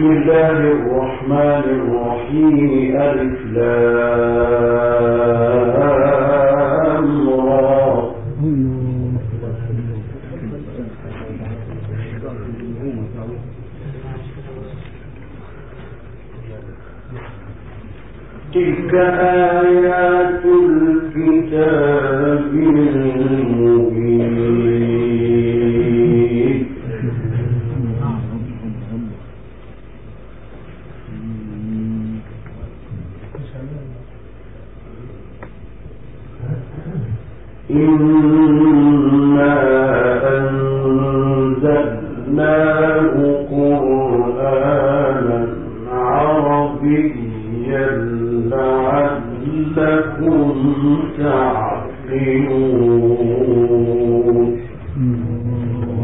بسم الله الرحمن الرحيم ألف لام را تلك آيات الكتاب المبين إنا أنزلناه قرآنا عربيا لعلكم تعقلون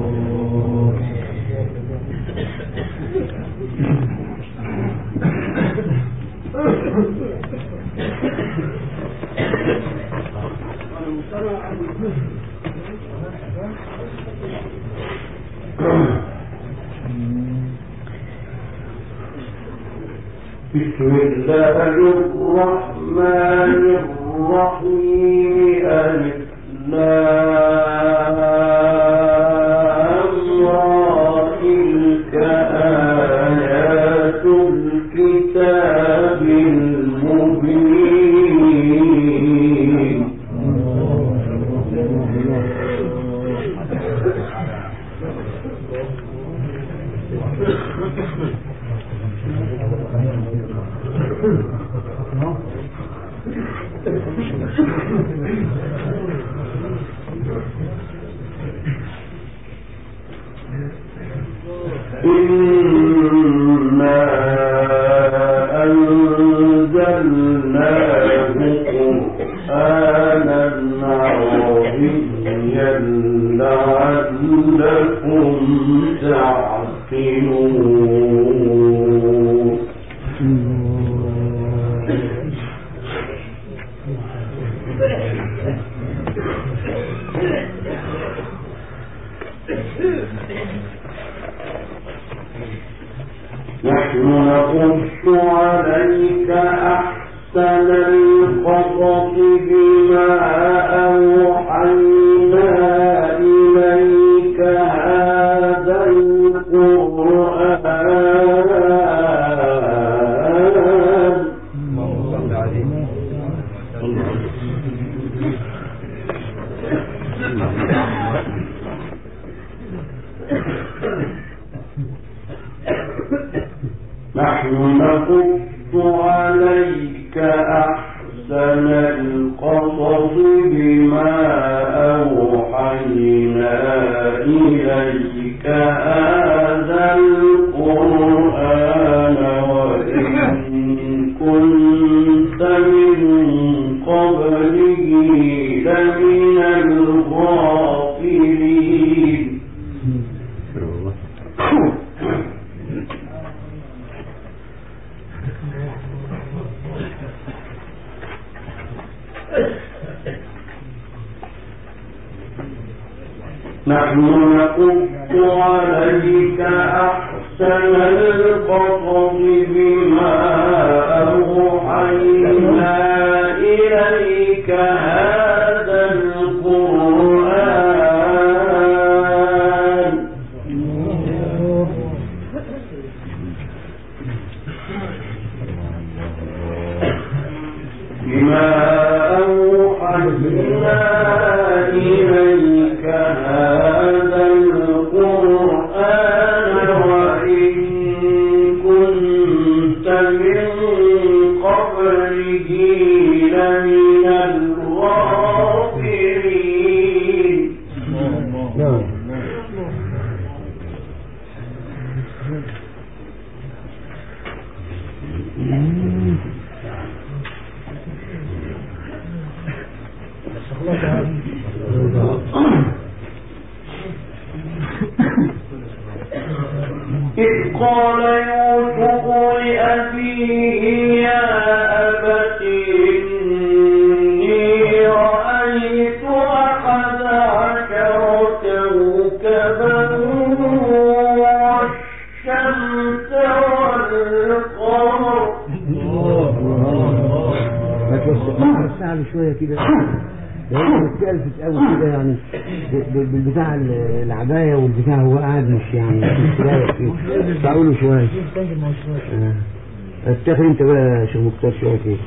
بسم الله الرحمن الرحيم ألف لام را تلك آيات الكتاب المبين إنا أنزلناه قرآنا عربيا لعلكم تعقلون نحن نقص عليك أحسن القصص بما أوحينا إليك هذا القرآن نحن نقص عليك أحسن القصص بما أوحينا إليك هذا القرآن وإن كنت من قبله لمن الغافلين نحن نقص عليك أحسن القصص بما أوحينا إليك هذا القرآن بما أوحينا إليك هذا القرآن وإن كنت من قبله لمن الغافلين إذ قال يوسف لأبيه يا أبت إني رأيت أحد عشر كوكبا والشمس شويه كده ده هو متكلفت قوي كده يعني ب- ب- بالبتاع ال- العبايه والبتاع هو قاعد مش يعني مش رايق فيه تعالوا شويه آه. اتخذ انت بقى يا شيخ مختار شويه كده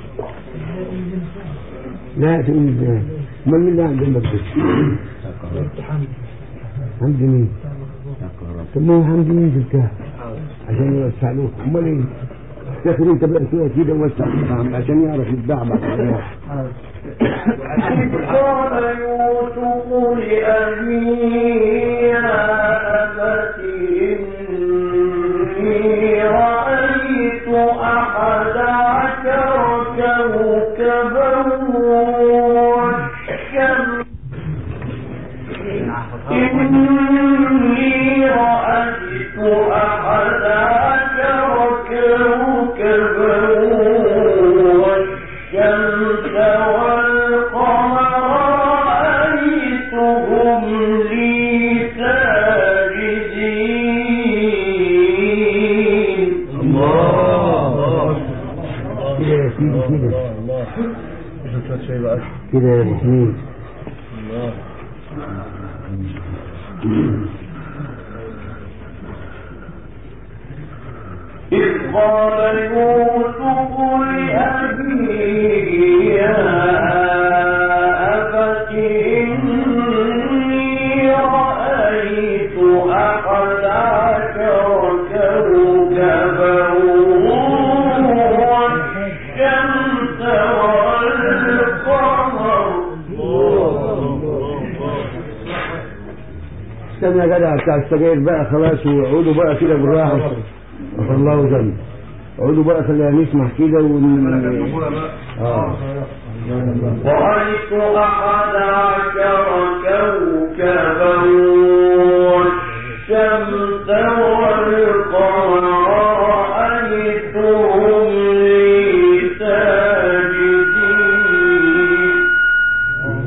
لا تقوم ازاي امال مين اللي قاعد جنبك ده؟ حمدي مين؟ طب ما هو حمدي ينزل كده عشان يوسع له امال ايه؟ تاخد انت بقى شويه كده ووسع له عشان يعرف يتباع بعد كده إذ قال يوسف لأبيه يا أبت إني رأيت أحد عشر كوكبا والشمس إني رأيت أحد عشر كوكبا والشمس والقمر رأيتهم لي ساجدين كده يا سيدي كده الله شوف شيء بقى كده يا ابو حميد الله إذ قال يوسف لأبيه يا أبت إني رأيت أحد عشر كوكبا والشمس والقمر استنى يا جدع بتاع السجاير بقى خلاص وعودوا بقى كده بالراحه غفر الله ذنب عودوا بقى خلينا نسمع كده ون... اه رأيت أحد عشر كوكبا والشمس والقمر رأيتهم لي ساجدين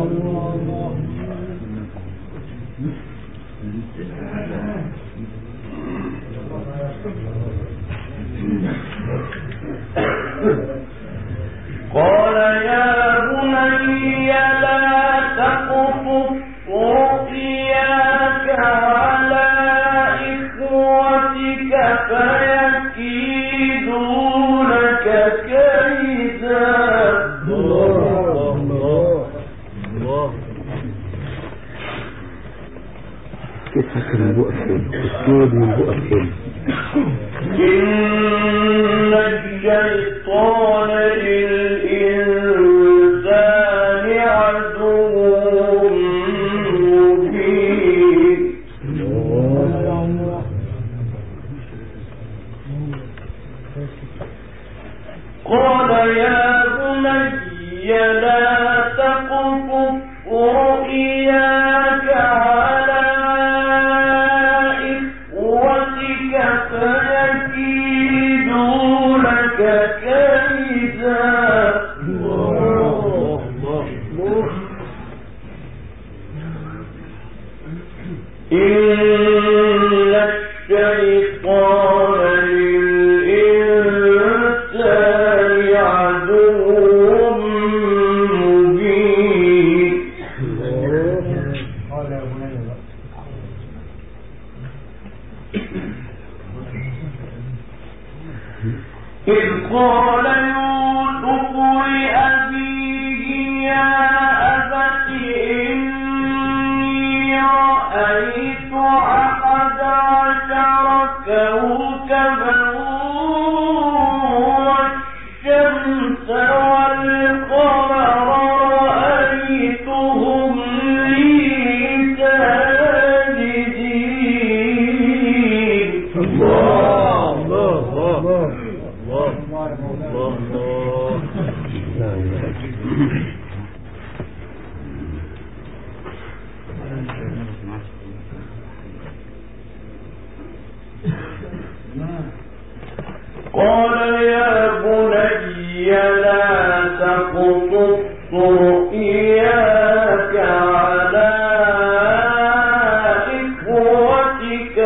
قال يا بني لا تقصص رؤياك على إخوتك فيكيدوا لك كيدا الله الله الله تضحك من بقك كده السود من بقك كده إن الشيطان للإنسان عدو مبين قال يا بني لا تقصص رؤياك على إخوتك فيكيدوا لك كيدا الله الله إن الشيطان للإنسان عدو مبين إذ قال يوسف لأبيه يا أبت إني رأيت أحد عشر كوكبا والشمس والقمر رأيتهم لي ساجدين الله الله الله الله الله لا إله قال يا بني لا تقصص رؤياك على إخوتك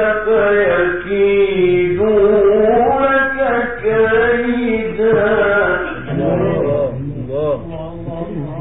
فيكيدوا لك كيدا الله الله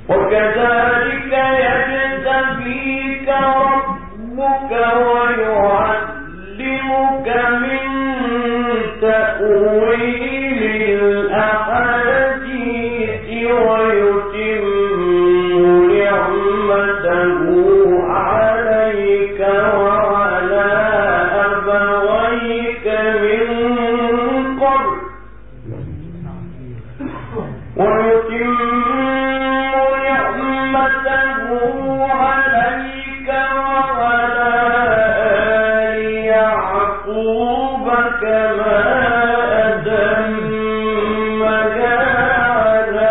وكذلك يجتبيك ربك ويعلمك من تأويل الأحاديث ويتم نعمته عليك وعلى أبويك من قبل ويتم نعمته عليك وعلى آل يعقوب كما أتمها على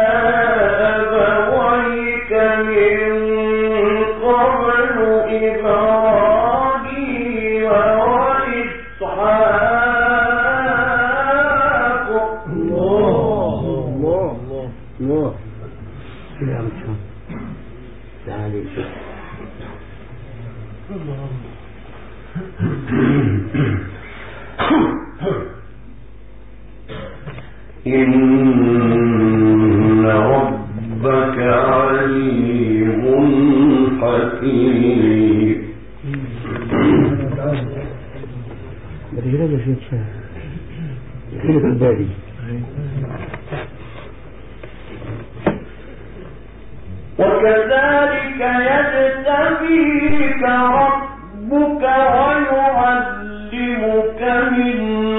أبويك من قبل إبراهيم وإسحاق الله الله الله كده يا مشهور تعالي شوف إن ربك عليم حكيم بدي كده بس يتشاف كده في بالي وكذلك يجتبيك ربك ويعلمك من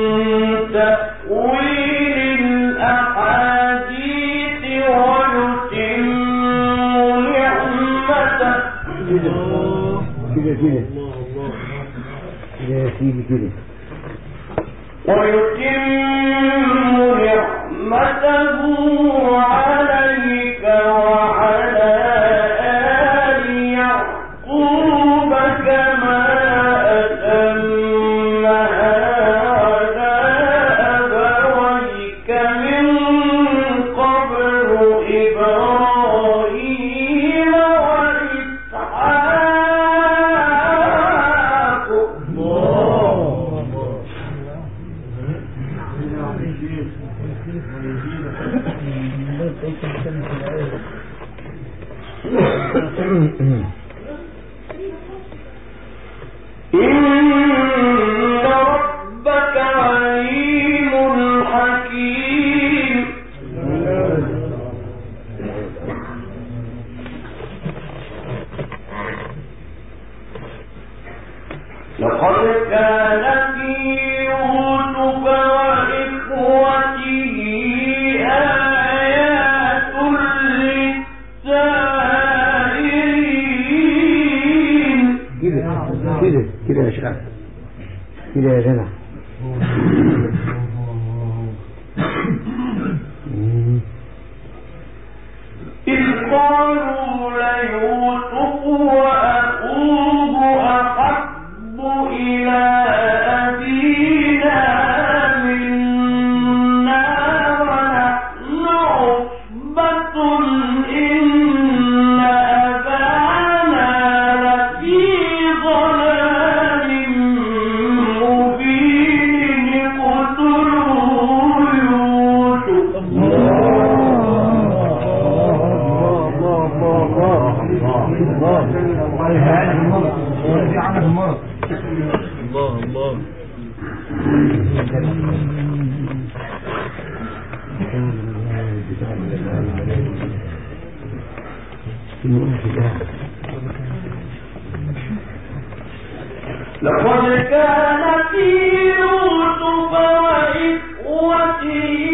تأويل الأحاديث ويتم نعمته كده كده كده يا سيدي كده ويتم نعمته عليك وعلى آل يعقوب كما أتمها على أبويك من قبل إبراهيم وإسحاق إن ربك عليم حكيم لقد كان في يوسف وإخوته آيات للسائلين كده كده كده يا شعب كده يا جدع مم. إذ قالوا ليوسف وأخوه أحب إلى أبينا منا ونحن عصبة إن أبانا لفي ضلال مبين اقتلوا يوسف الله الله لقد كان في يوسف وإخوته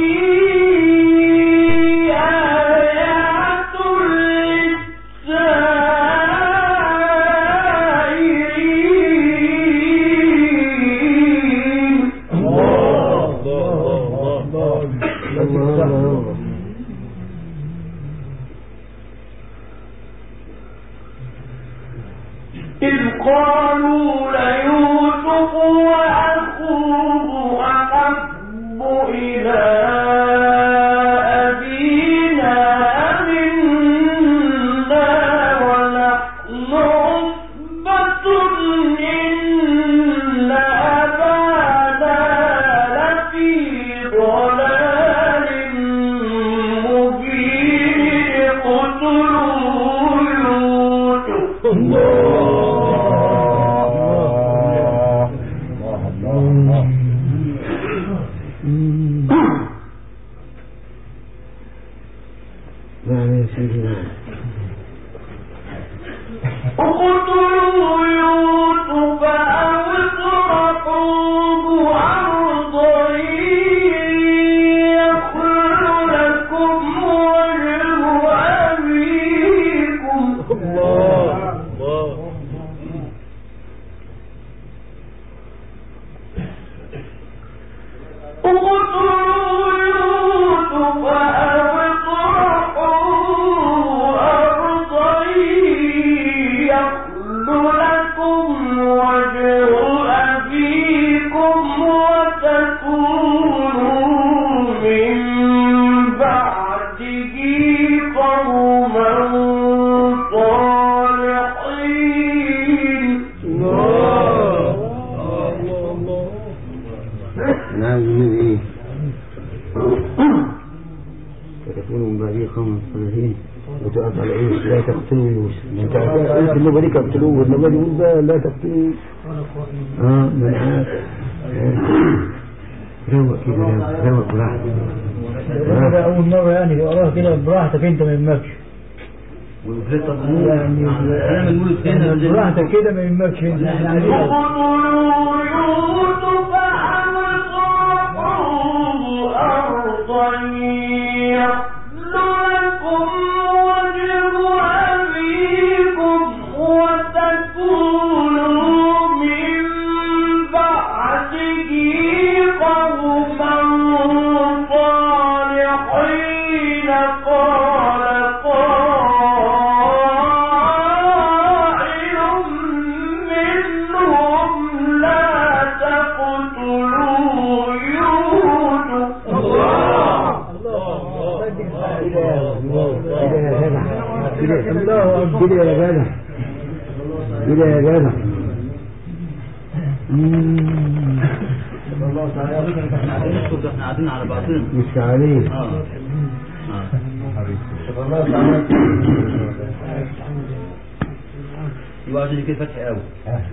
آيات للسائلين الله الله الله إذ قالوا ليوسف وأخوه أحب إلى أبينا منا ونحن عصبة إن أبانا لفي ضلال مبين اقتلوا نعم يا سيدي نعم اقتلوا يوسف أو اطرحوه أرضا يخل لكم وجه أبيكم الله الله اقتلوا يوسف أو اطرحوه أرضا يخل لكم وجه أبيكم وتكونوا من بعده قوما صالحين نعم من ايه فتكونوا من بعدي قوم صالحين وتقف على ايه لا تقتلوا يوسف انت قلت اللغه دي قتلوه واللغه دي قلت بقى لا تقتلوا اه من عارف روق كده روق روق براحتك هذا أول مرة يعني بقراها كده براحتك أنت ما يهمكش يعني براحتك كده ما يهمكش أنت يعني عليك. اقتلوا يوسف أو اطرحوه أرضا يخل لكم وجه أبيكم وتكونوا من بعده قوما صالحين قال قائل منهم لا تقتلوا يوسف كده يا جدع كده كده يا جدع كده يا جدع مم. احنا قاعدين على بعضنا مش عليه اه يبقى عشان كده فتح قوي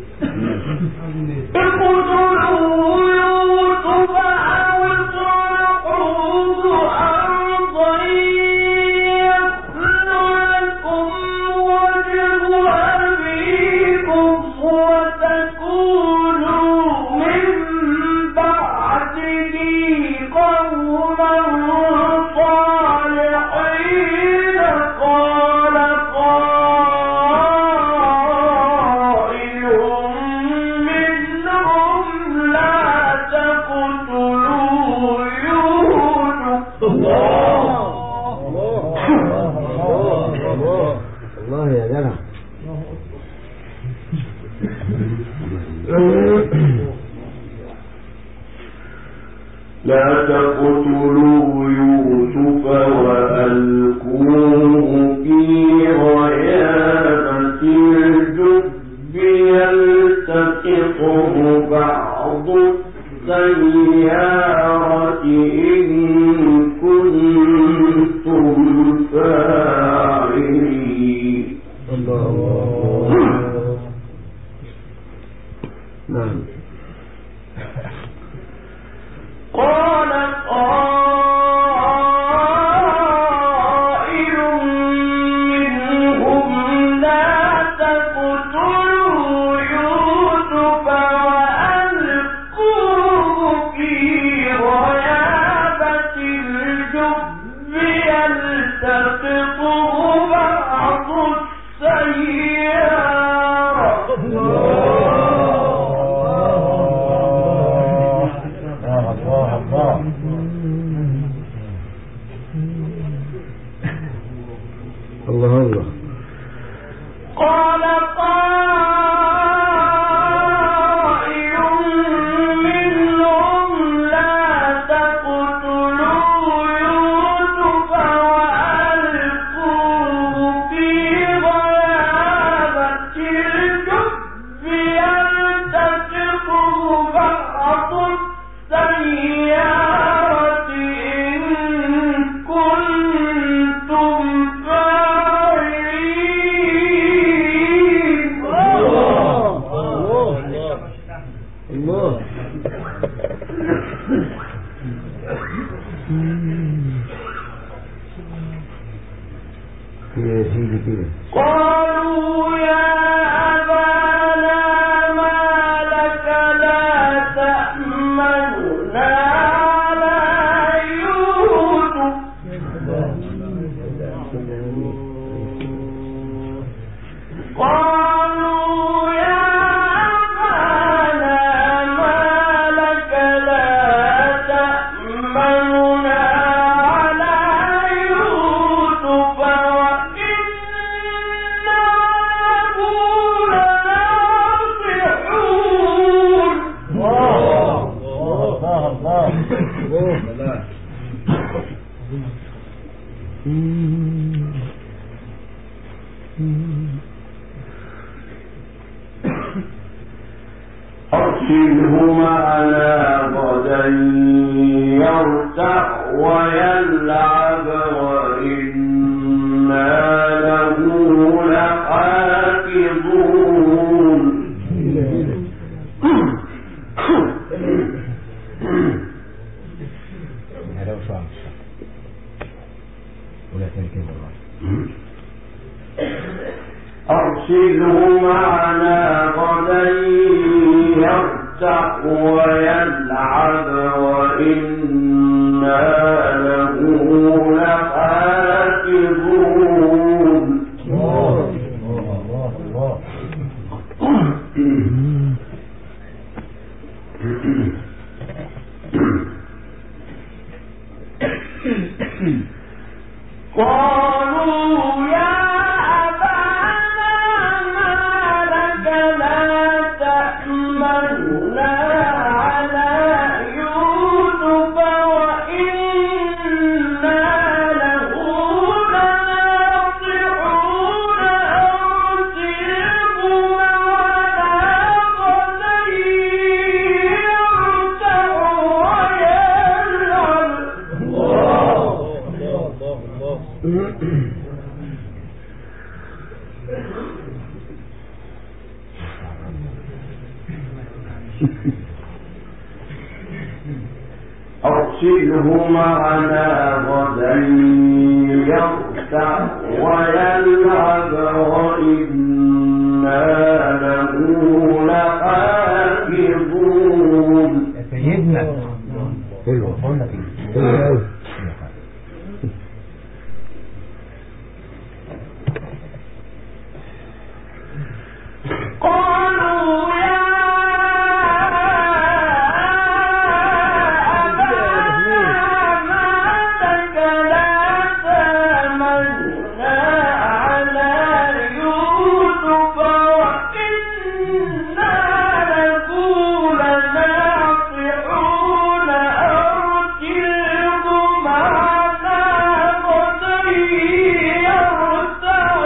اقتلوا يوسف أو اطرحوه أرضا يخل لكم وجه أبيكم وتكونوا من بعده قوما صالحين قال قائل منهم لا تقتلوا يوسف الله يا جدع لا تقتلوا يوسف وألقوه في غيابة الجب يلتقطه بعض السيارة إن كنتم فاعلين نعم قال قائل منهم لا تقتلوا يوسف وألقوه في غيابة الجب يلتقطه بعض السيارة الله الله قال قائل منهم لا تقتلوا يوسف وألقوه في غيابة الجب يلتقطه بعض السيارة إن كنتم فاعلين كده قالوا يا أبانا ما لك لا تأمننا على يوسف قالوا يا أبانا ما لك لا تأمننا على يوسف وإنا له لناصحون أرسله معنا غدا يرتع ويلعب وإنا له لحافظون هذا وصار ولا تركب الله أرسله معنا غدا يرتع ويلعب وإنا له لحافظون قالوا يا أبانا ما لك لا تأمننا على يوسف وإنا له لناصحون أرسله معنا غدا يرتع ويلعب أرسله معنا غدا يرتع ويلعب وإنا له لحافظون سيدنا حلو حلو قوي قالوا يا أبانا ما لك لا تأمنا على يوسف وإنا له لناصحون أرسله معنا غدا يرتع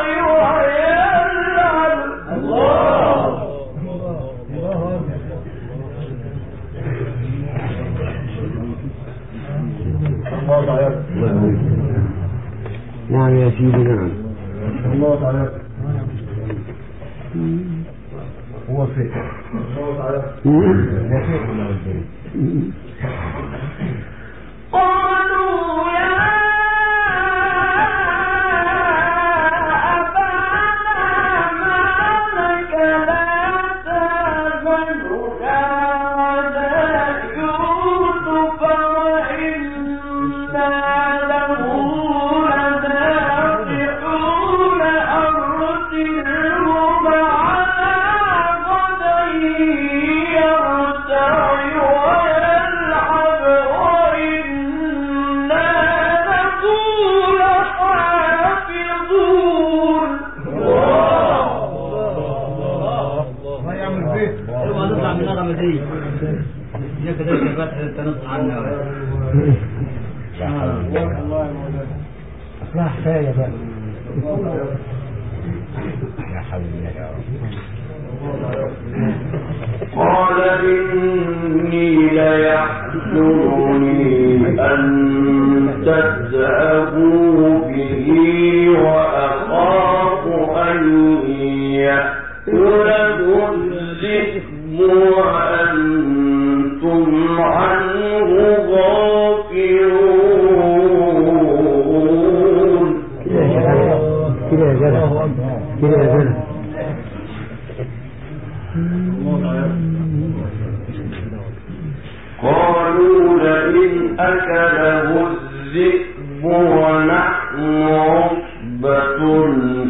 ويلعب نعم يا سيدي نعم الله تعالى هو فين الله تعالى هو فين قالوا يا أبانا ما لك لا تأمننا على يوسف وإنا له لناصحون أرسله معنا غدا يرتع ويلعب وإنا له لحافظون الله يعمل بيت اوعى تطلع من النغمة دي هي كذلك فتح التنص عنها اصلها حكايه بقى يا حول الله يا رب قال إني ليحزنني أن تذهبوا به وأخاف أن يأكله الذئب وأنتم عنه غافلون كده يا جدع كده يا جدع كده يا زلمة قالوا لئن أكله الذئب ونحن عصبة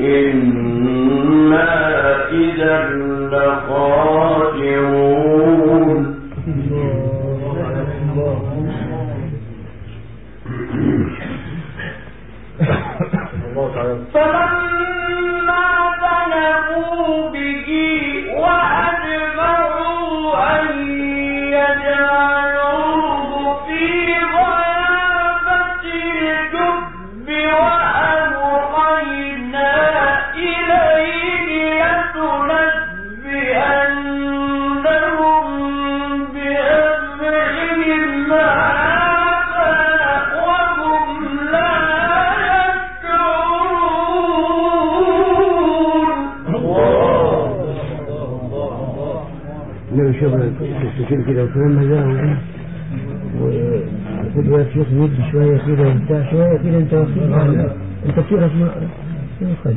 إنا إذا لخاسرون فلما ذهبوا به وأجمعوا أن يجعلوه في غيابة الجب وأوحينا إليه لتنبئنهم بأمرهم هذا وهم لا يشعرون لو شوف تفتكر كده وكمان مزاهم وكل واحد شيخ يدي شوية كده وبتاع شوية كده انت واخد بالك انت بتعرف مقرأ ايه خلي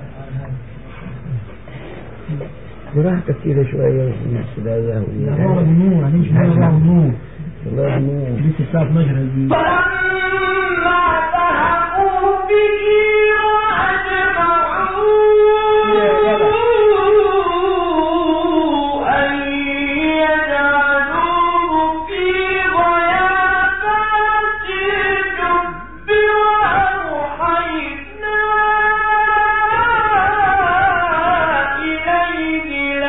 براحتك كده شوية وفي السلاية الله النور عليش الله النور الله النور لسه الساعة 12 دي فلما ذهبوا به وأجمعوا أن يجعلوه في غيابات الجب وأوحينا إليه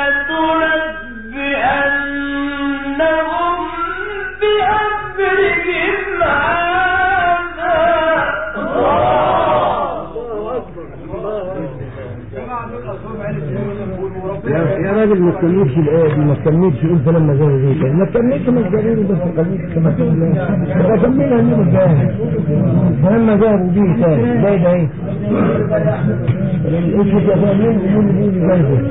لتنبئنهم بأمرهم يا يا راجل ما تكملش الآية دي ما تكملش انت لما زي زي كده ما تكملش ما تجريني بس خليك كما تقول بس اكملها النور الجاهل فلما ذهبوا به تاني زي ده ايه ايش تفهمين يقول لي جايبه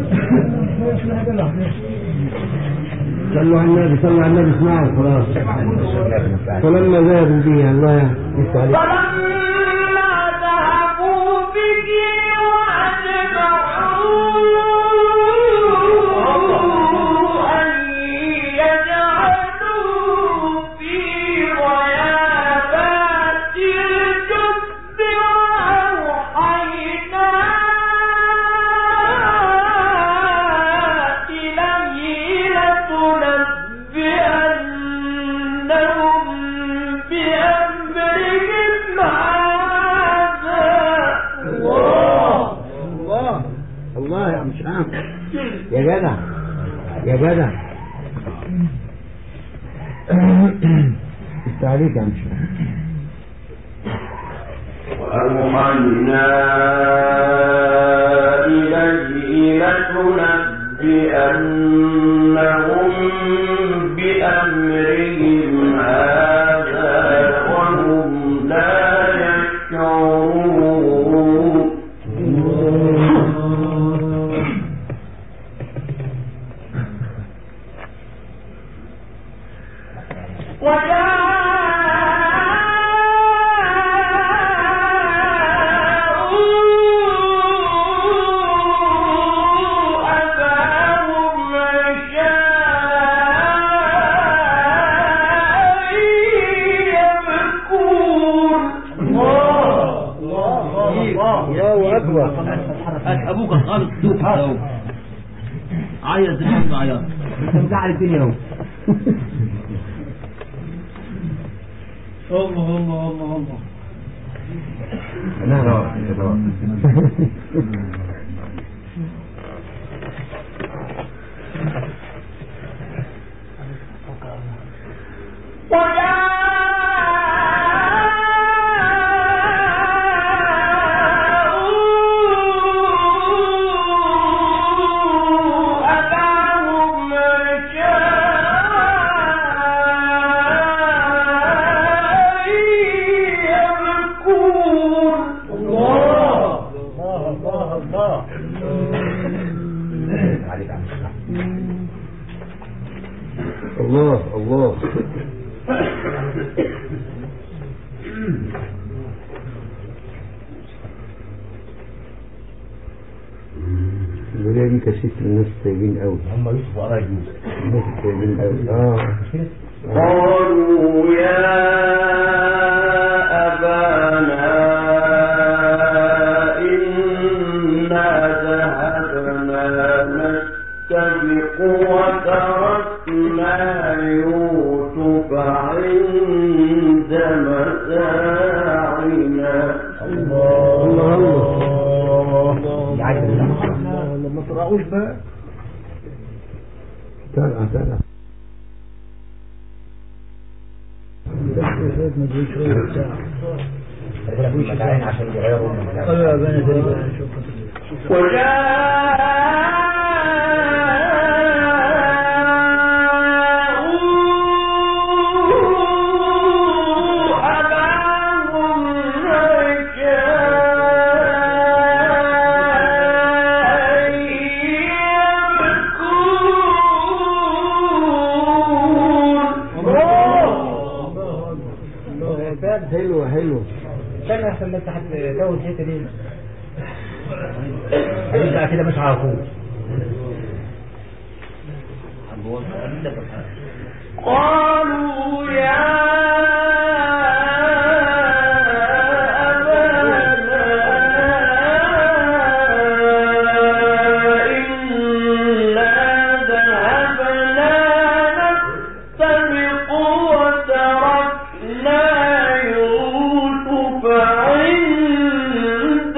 صلوا على النبي صلوا على النبي اسمعوا خلاص فلما ذهبوا به الله يفتح عليك فلما ذهبوا به وأجمعوا أن يجعلوه في غيابات الجب وأوحينا إليه لتنبئنهم بأمرهم هذا الله يا مش عام يا جدع يا جدع انت عليك يا مش وأوحينا إليه لتنبئنهم بأمرهم هذا وهم لا يشعرون وجاءوا أباهم عشاء يبكون الله اكبر ابوك خالص دوك اهو عيط زي ما عيط انت مزعل الدنيا اهو الله الله الله الله نعم وجاءوا أباهم عشاء يبكون الله الله الولية دي كانت ست من الناس الطيبين قوي هم يوسف وقراء يوسف الناس الطيبين قوي اه قالوا يا أبانا إنا ذهبنا نستبق وتركنا يوسف عند متاعنا الله الله يعجب لما ترعوش بقى ترعى ترعى المتاعين عشان يغيروا قالوا يا بني ذلك وجاءوا أباهم عشاء يبكون حلوة حلوة استنى عشان بس هتجوز الحته دي هيبقى كده مش على طول قالوا يا أبانا إنا ذهبنا نستبق وتركنا يوسف عند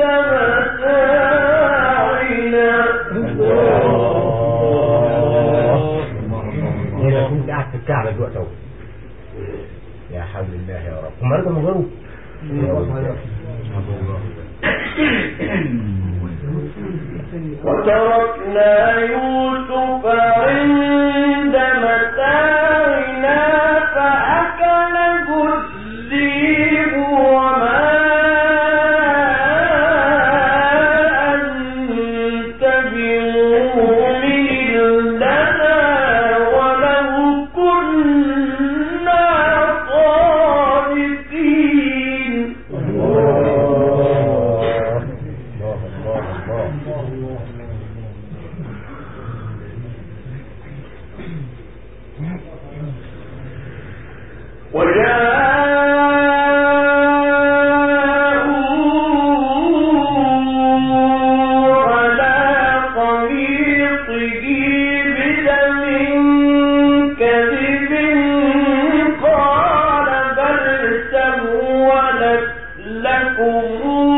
متاعنا هنا كنت قاعد في الكعبة دلوقتي اهو يا حول الله يا رب هم رجعوا من غيره وتركنا يوسف عند متاعنا فأكله الذئب وما أنت بمؤمن لنا ولو كنا صادقين الله الله الله الله وجاءوا على قميصه بدم كذب قال بل سولت لكم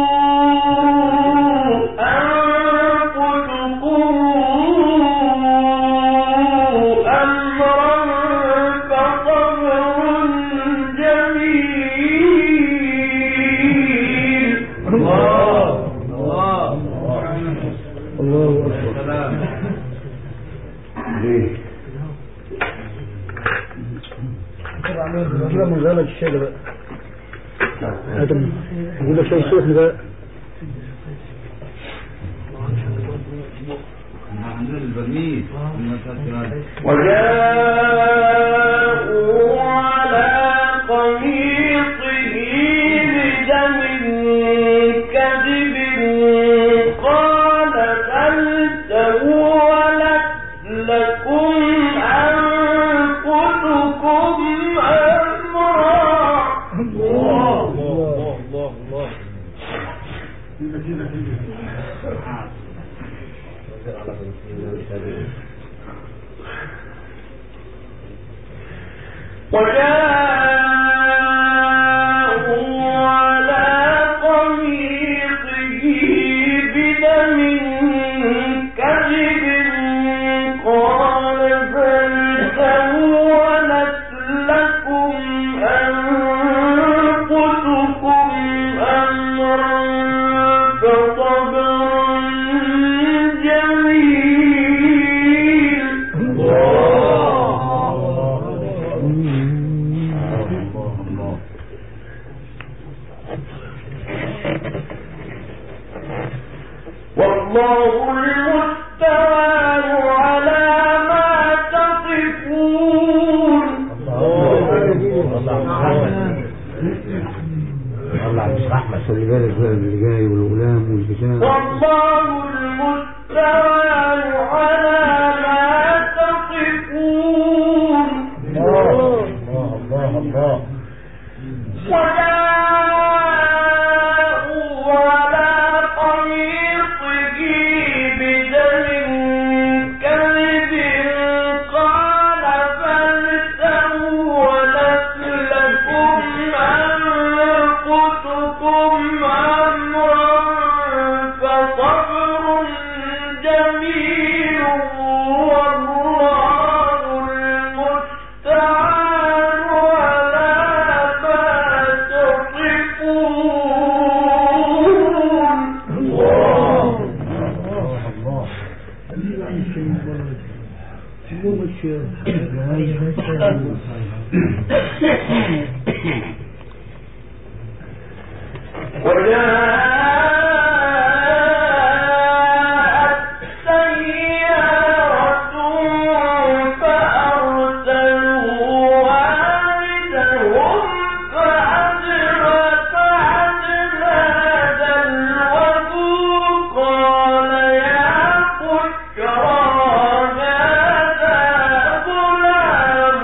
أنفسكم أمرا فصبر جميل الله الله الله أكبر سلام ليه؟ جيبها من غير الشاي بقى هاتم يقول لك شاي سخن بقى احنا عندنا البرميل وجاءوا على قميصه بدم كذب قال بل سولت لكم أنفسكم أمرا الله الله الله وجاءوا على قميصه بدم كذب قال بل سولت لكم أنفسكم أمرا فصبر جميل والله المستعان على ما تصفون الله مش رحمة خلي بالك بقى من اللي جاي والغلام والبتاع والله المستعان وجاءت سيارة فأرسلوا واردهم فأدلى فأدلى دلوه قال يا بشرى هذا غلام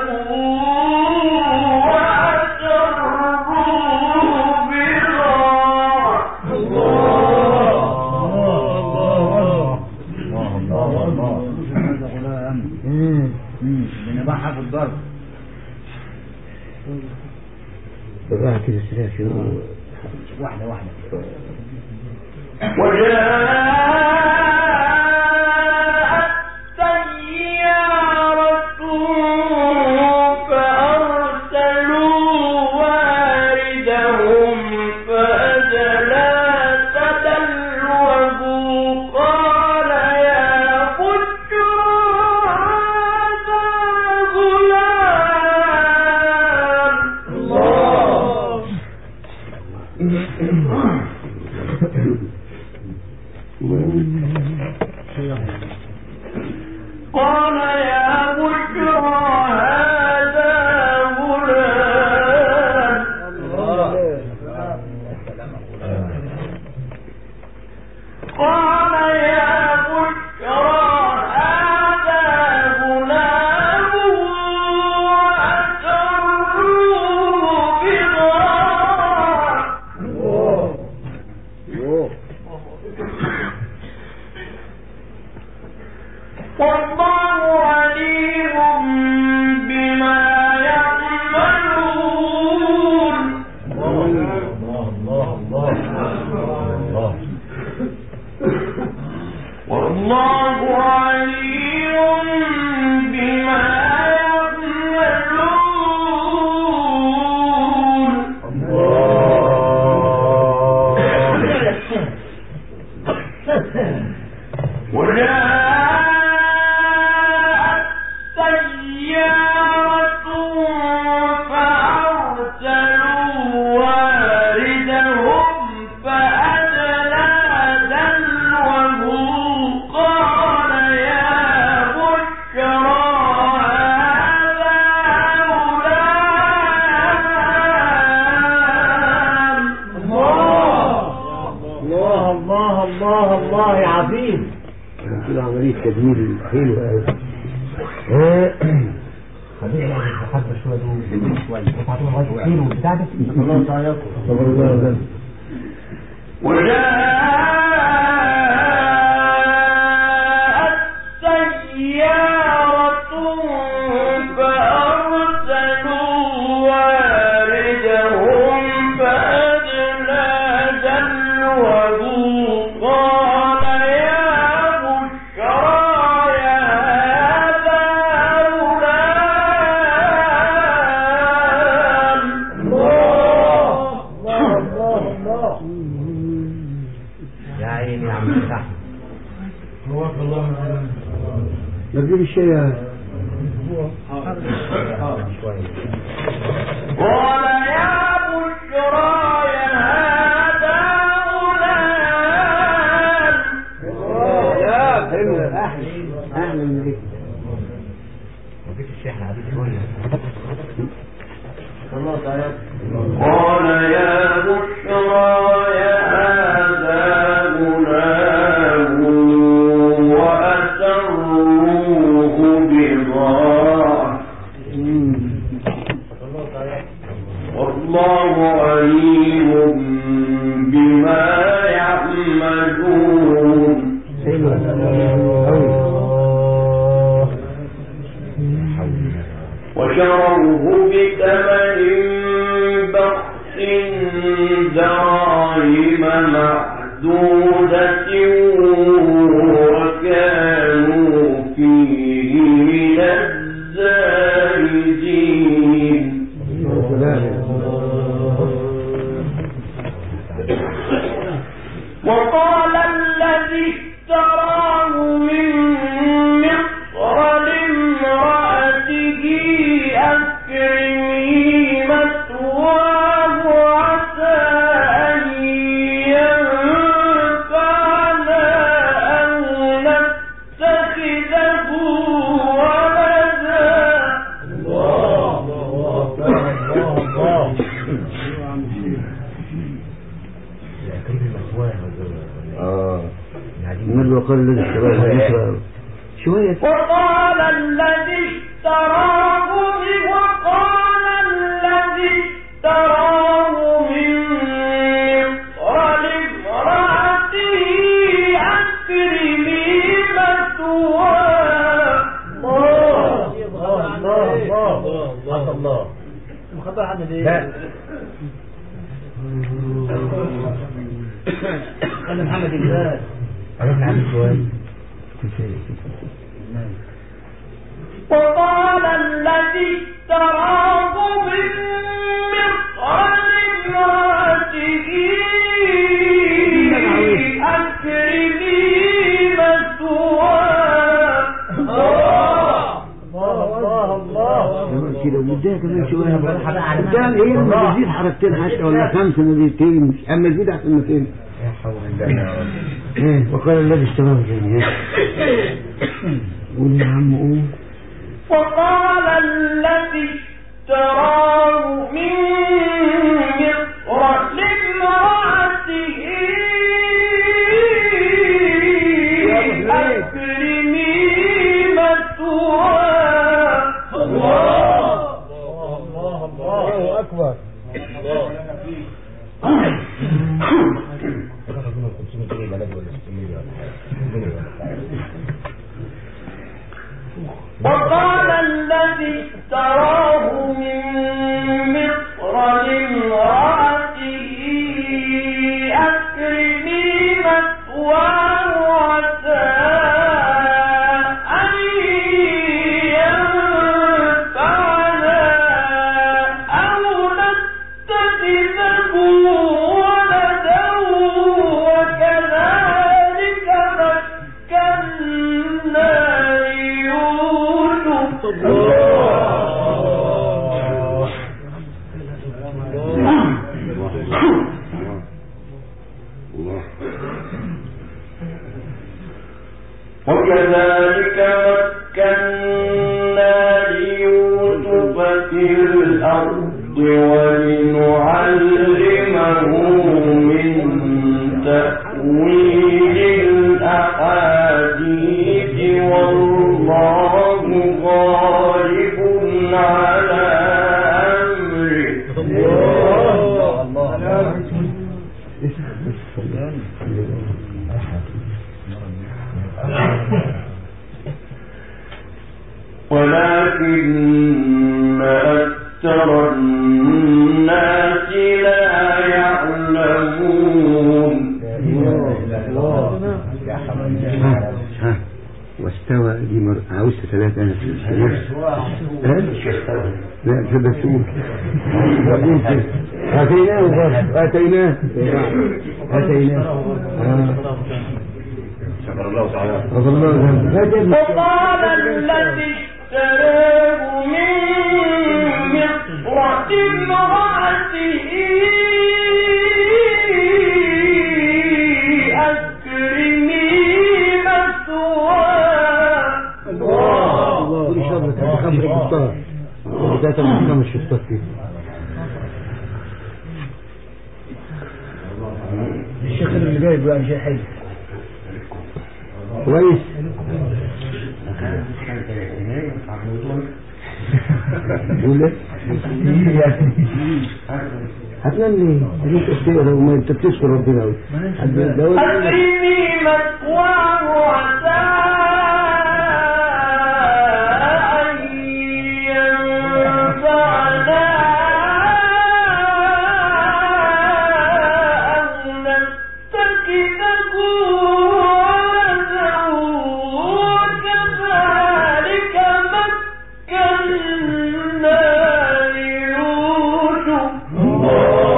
وأسروا بضاعة بنباحها في الضرب بالراحة كده سريع شنو واحدة واحدة وجاءت سيارة فأرسلوا واردهم فأدلى فدلوه قال يا بشرى هذا غلام قال يا بشرى هذا غلام قال يا بشرى هذا غلام وأسروه بضاعة والله عليم بما يعملون والله عليم بما يعملون وجاءت سيارة فأرسلوا واردهم فأدلى دلوه قال يا بشرى هذا غلام الله الله الله الله يا عظيم كده عملية تدمير حلوة أوي خلينا نتحدى شوية دول شوية هتعطيهم لغاية الحين والبتاع ده الله يطيقكم طب الله يغفر. وجاءت سيارة فأرسلوا واردهم فأدلى دلوه قال يا بشرى هذا غلام يا عيني يا عم الفتح ما تجيب الشاي يا شوية قال يا بشرى هذا غلام حلو أحلى أحلى من كده مفيش الشيخ عبيد شوية قال يا بشرى هذا غلام وأسروه بضاعة والله عليم بما يعملون حلو أوي وشروه بثمن بخس دراهم معدودة وكانوا فيه من الزاهدين وقال الذي اشتراه من وقال الذي اشتراه مصر شوية وقال الذي اشتراه من وقال الذي اشتراه من مصر لامرأته أكرمي مثواه الله الله الله الله الله مخبأ عنه ليه؟ لا قال محمد الفاس عرفنا عنه شوية وقال الذي اشتراه من مصر لامرأته أكرمي مثواه الله الله الله كمان كده ومديها كمان شوية بالراحة بقى على ده نفسك. هي لما بالراحة. بتزيد حركتين حتى ولا خمسة مديتين أما تزيد أحسن ما تنسى يا حول الله يا رب إيه، وقال الذي اشتراه تاني قول يا عم قول وقال الذي اشتراه من مصر لامرأته أكرمي مثواه الله الله الله أكبر الله 500 جنيه بلد ولا 600 ولا حاجة جنيه ولا حاجة وقال الذي اشتراه من مصر لامرأته أكرمي مثواه عسى أن ينفعنا أو نتخذه ولدا وكذلك مكنا ليوسف وكذلك مكنا ليوسف في الأرض ولنعلمه من تأويل الأحاديث والله غالب على أمره ولكن أكثر الناس لا يعلمون يا حول الله يا ها رب ها واستوى دي مر... عاوزة ثلاثة أنا ها؟ لا كده سوق وبعدين كده. آتيناه برضه آتيناه آتيناه آه. شكر الله تعالى غفر الله ذنبه لا تبني وقال الذي اشتراه من مصر امرأته أكرمي مثواه الله ودي شرط خمر الشطار ذات المحكمة الشطار فيه الشيخ اللي جايب يعني شيء حلو كويس يقول لك هتنام ليه؟ ليه تشتغل وما انت بتشكر ربنا قوي أكرمي مثواه عسى أن ينفعنا أو نتخذه ولدا وكذلك مكنا ليوسف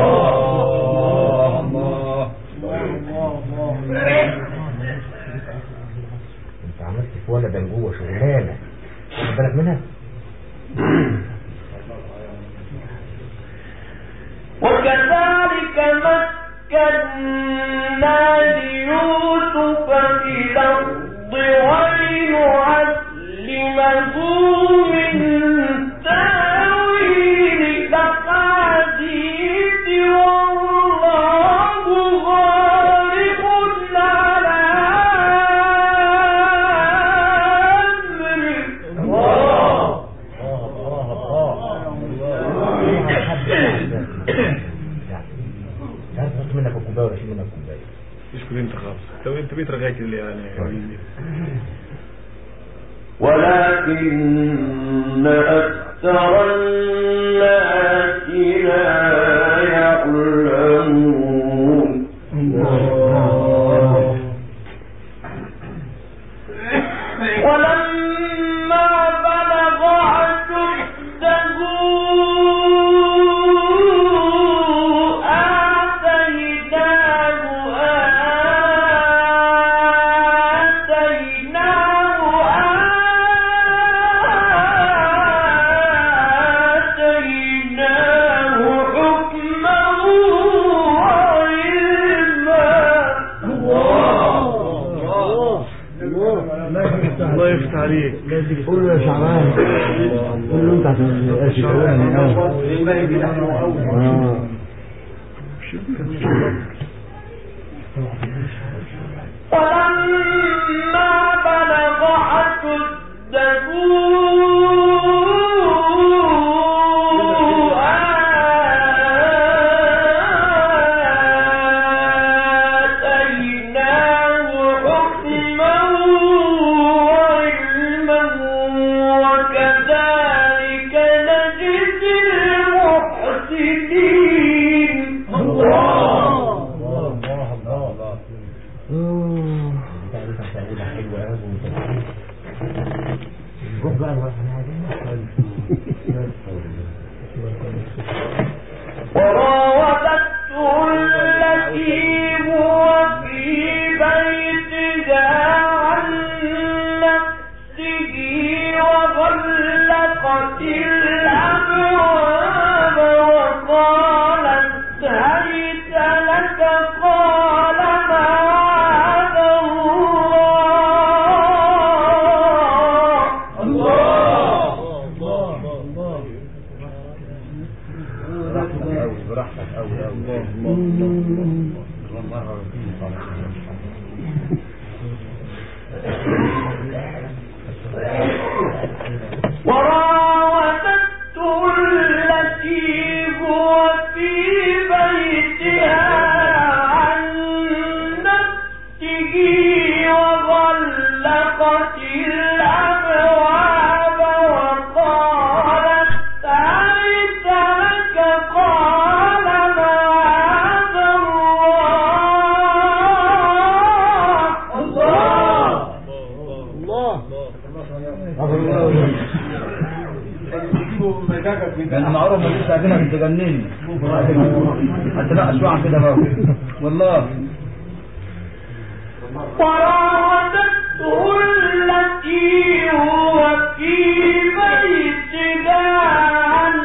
انت عملت في ولدا جوه شغلانه خد بالك منها وكذلك مكنا ليوسف في الأرض ولنعلمه من تأويل الأحاديث والله غالب على انت خالص طب انت بيت رغاية اللي يعني ولكن أكثر الناس لا يعلمون ولما بلغ أشده آتيناه آتيناه آتيناه حكما وعلما الله يفتح عليك قول له يا شعبان قول له انت عشان الاسف الاولاني اه فلما بلغ أشده آتيناه حكما وعلما وكذلك نجزي المحسنين وراودته التي هو في بيتها عن نفسه وغلقت الأبواب وقالت هيت لك قال معاذ الله براحتك قوي قوي وراودته التي هو في بيتها عن نفسه وغلقت الأبواب وقالت هيت لك قال معاذ الله كان معروف ما لسه عايزينك تجنني هتنقش شويه عن كده بقى والله وراودته التي هو في بيتها عن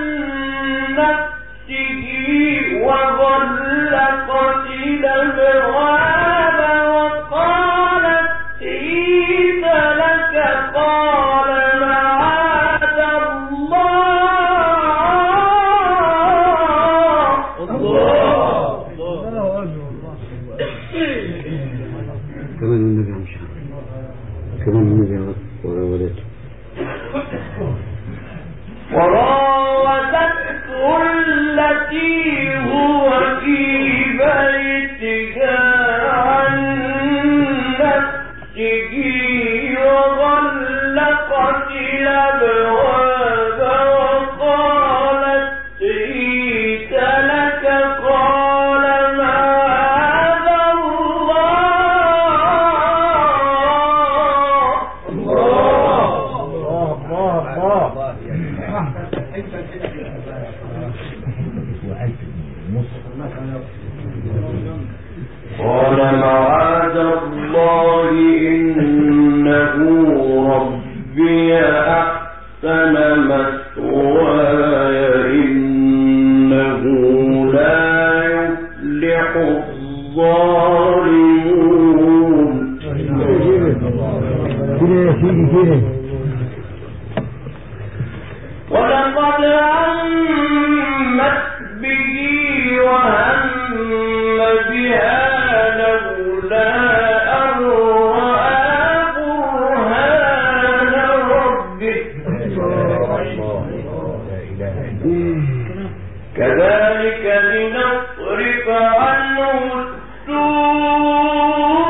نفسه وغلقت الأبواب وقالت هيت لك قال معاذ الله كمان النبي عم شعب كمان النبي وراودته وراودته التي هو في بيتها عن نفسه وغلقت الأبواب وقالت هيت لك قال معاذ الله قال معاذ الله إنه ربي أحسن مثواي إنه لا يفلح الظالمون كده يا سيدي كده ولقد همت به وهم بها لولا أن رأى برهان ربه كذلك لنصرف عنه السوء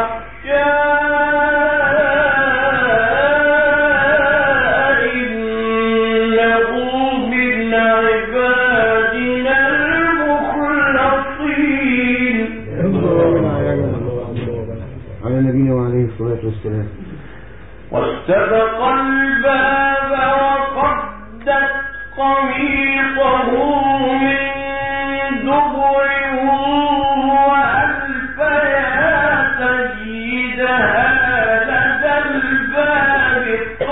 يشاء إنه من عبادنا المخلصين على نبينا وعليه الصلاة والسلام واستبق الباب وقدت قميصه من دبر وألف يا سيدها لدى الباب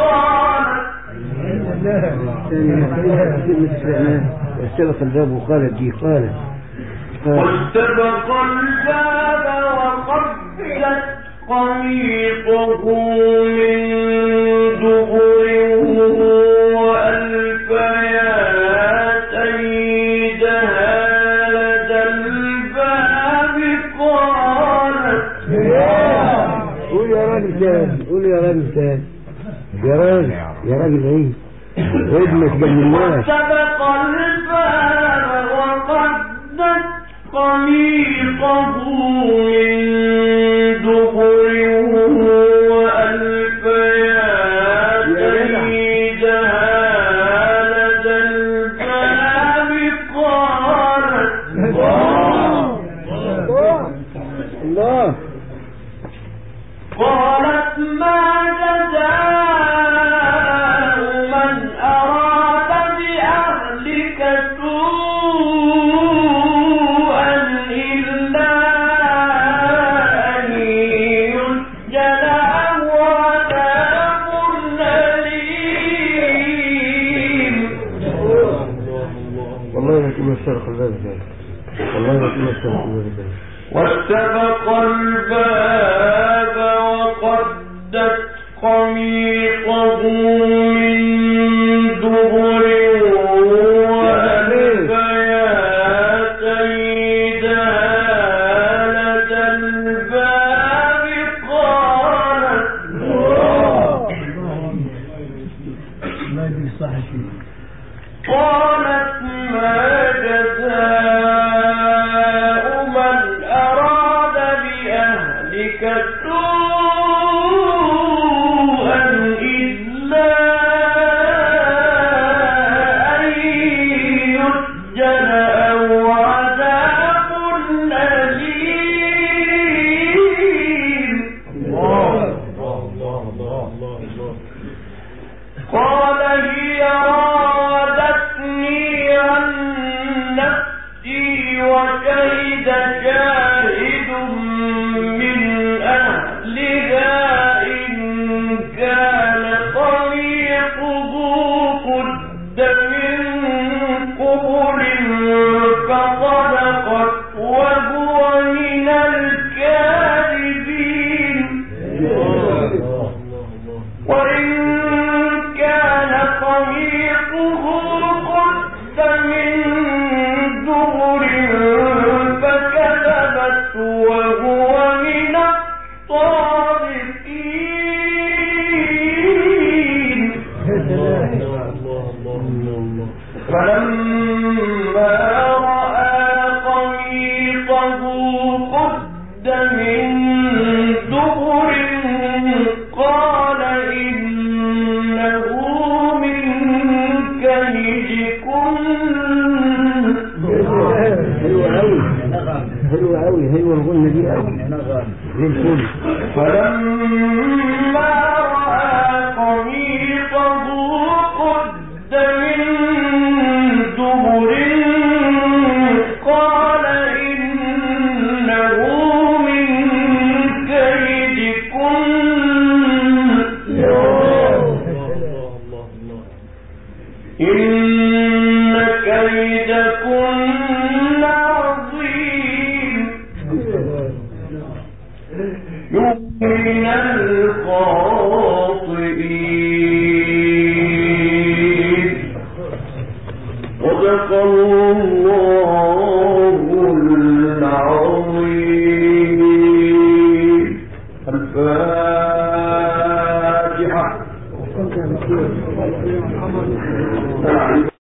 قالت واستبق الباب وقالت دي قالت قالت واستبق الباب وقبلت قميصه من دبر وألف يا سيدها لدى الباب قالت قول يا راجل تاني قول يا راجل تاني يا راجل يا راجل ايه ابنك جنناش واستبق الباب وقدت قميصه من دبر وألف يا سيدها لدى الباب قالت الله قالت ما جزاء من أراد بأهلك سوءا إلا أن يسجن أو عذاب أليم والله لا تقول الشرق الباب تاني والله لا تقول الشرق الباب تاني واستبق الباب وقدت قميصه من دبر وألف يا سيدها لدى الباب قالت قالت ما جزاء من أراد بأهلك سوءا إلا أن يسجن أو عذاب أليم قال هي راودتني عن نفسي وشهد شاهد من أهلها إن كان طريقه قد من قبل فصدقت وهو من الكاذبين وإن كان طريقه قد من دبر فكذبت وهو من الصادقين فلما رأى قميصه قد من دبر قال إنه من كيدكن حلوة أوي حلوة أوي حلوة الغنة دي أوي زي الفل فلما رأى قميصه قد من دبر قال إنه من كيدكن إن كيدكن عظيم يؤمن الخاطئين صدق الله العظيم الفاتحة